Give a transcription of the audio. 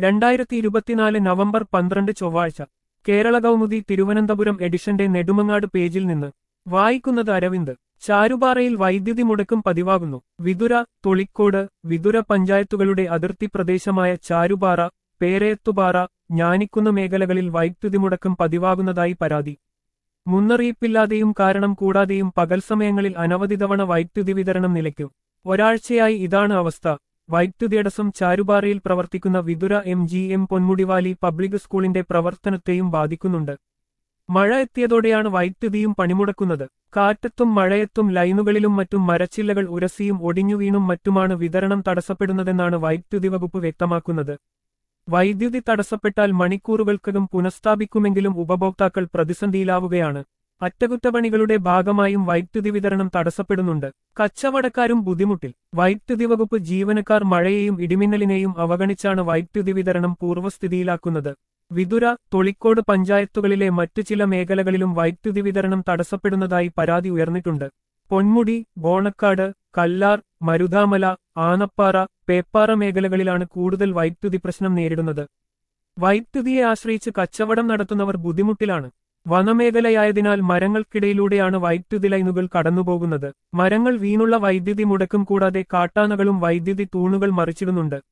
രണ്ടായിരത്തി ഇരുപത്തിനാല് നവംബർ പന്ത്രണ്ട് ചൊവ്വാഴ്ച കേരള കൗമുദി തിരുവനന്തപുരം എഡിഷന്റെ നെടുമങ്ങാട് പേജിൽ നിന്ന് വായിക്കുന്നത് അരവിന്ദ് ചാരുപാറയിൽ വൈദ്യുതി മുടക്കം പതിവാകുന്നു വിതുര തൊളിക്കോട് വിതുര പഞ്ചായത്തുകളുടെ അതിർത്തി പ്രദേശമായ ചാരുപാറ പേരയത്തുപാറ ഞാനിക്കുന്ന് മേഖലകളിൽ വൈദ്യുതി മുടക്കം പതിവാകുന്നതായി പരാതി മുന്നറിയിപ്പില്ലാതെയും കാരണം കൂടാതെയും പകൽ സമയങ്ങളിൽ അനവധി തവണ വൈദ്യുതി വിതരണം നിലയ്ക്കും ഒരാഴ്ചയായി ഇതാണ് അവസ്ഥ വൈദ്യുതിയടസം ചാരുപാറയിൽ പ്രവർത്തിക്കുന്ന Vithura M G M Ponmudi valley public സ്കൂളിന്റെ പ്രവർത്തനത്തെയും ബാധിക്കുന്നുണ്ട് മഴ എത്തിയതോടെയാണ് വൈദ്യുതിയും പണിമുടക്കുന്നത് കാറ്റത്തും മഴയത്തും ലൈനുകളിലും മറ്റും മരച്ചില്ലകൾ ഉരസിയും ഒടിഞ്ഞു വീണും മറ്റുമാണ് വിതരണം തടസ്സപ്പെടുന്നതെന്നാണ് വൈദ്യുതി വകുപ്പ് വ്യക്തമാക്കുന്നത് വൈദ്യുതി തടസ്സപ്പെട്ടാൽ മണിക്കൂറുകൾക്കകം പുനഃസ്ഥാപിക്കുമെങ്കിലും ഉപഭോക്താക്കൾ പ്രതിസന്ധിയിലാവുകയാണ് അറ്റകുറ്റപ്പണികളുടെ ഭാഗമായും വൈദ്യുതി വിതരണം തടസ്സപ്പെടുന്നുണ്ട് കച്ചവടക്കാരും ബുദ്ധിമുട്ടിൽ വൈദ്യുതി വകുപ്പ് ജീവനക്കാർ മഴയെയും ഇടിമിന്നലിനെയും അവഗണിച്ചാണ് വൈദ്യുതി വിതരണം പൂർവ്വസ്ഥിതിയിലാക്കുന്നത് വിതുര തൊളിക്കോട് പഞ്ചായത്തുകളിലെ മറ്റു ചില മേഖലകളിലും വൈദ്യുതി വിതരണം തടസ്സപ്പെടുന്നതായി പരാതി ഉയർന്നിട്ടുണ്ട് പൊന്മുടി ബോണക്കാട് കല്ലാർ മരുതാമല ആനപ്പാറ പേപ്പാറ മേഖലകളിലാണ് കൂടുതൽ വൈദ്യുതി പ്രശ്നം നേരിടുന്നത് വൈദ്യുതിയെ ആശ്രയിച്ച് കച്ചവടം നടത്തുന്നവർ ബുദ്ധിമുട്ടിലാണ് വനമേഖലയായതിനാൽ മരങ്ങൾക്കിടയിലൂടെയാണ് വൈദ്യുതി ലൈനുകൾ കടന്നുപോകുന്നത് മരങ്ങൾ വീണുള്ള വൈദ്യുതി മുടക്കം കൂടാതെ കാട്ടാനകളും വൈദ്യുതി തൂണുകൾ മറിച്ചിടുന്നുണ്ട്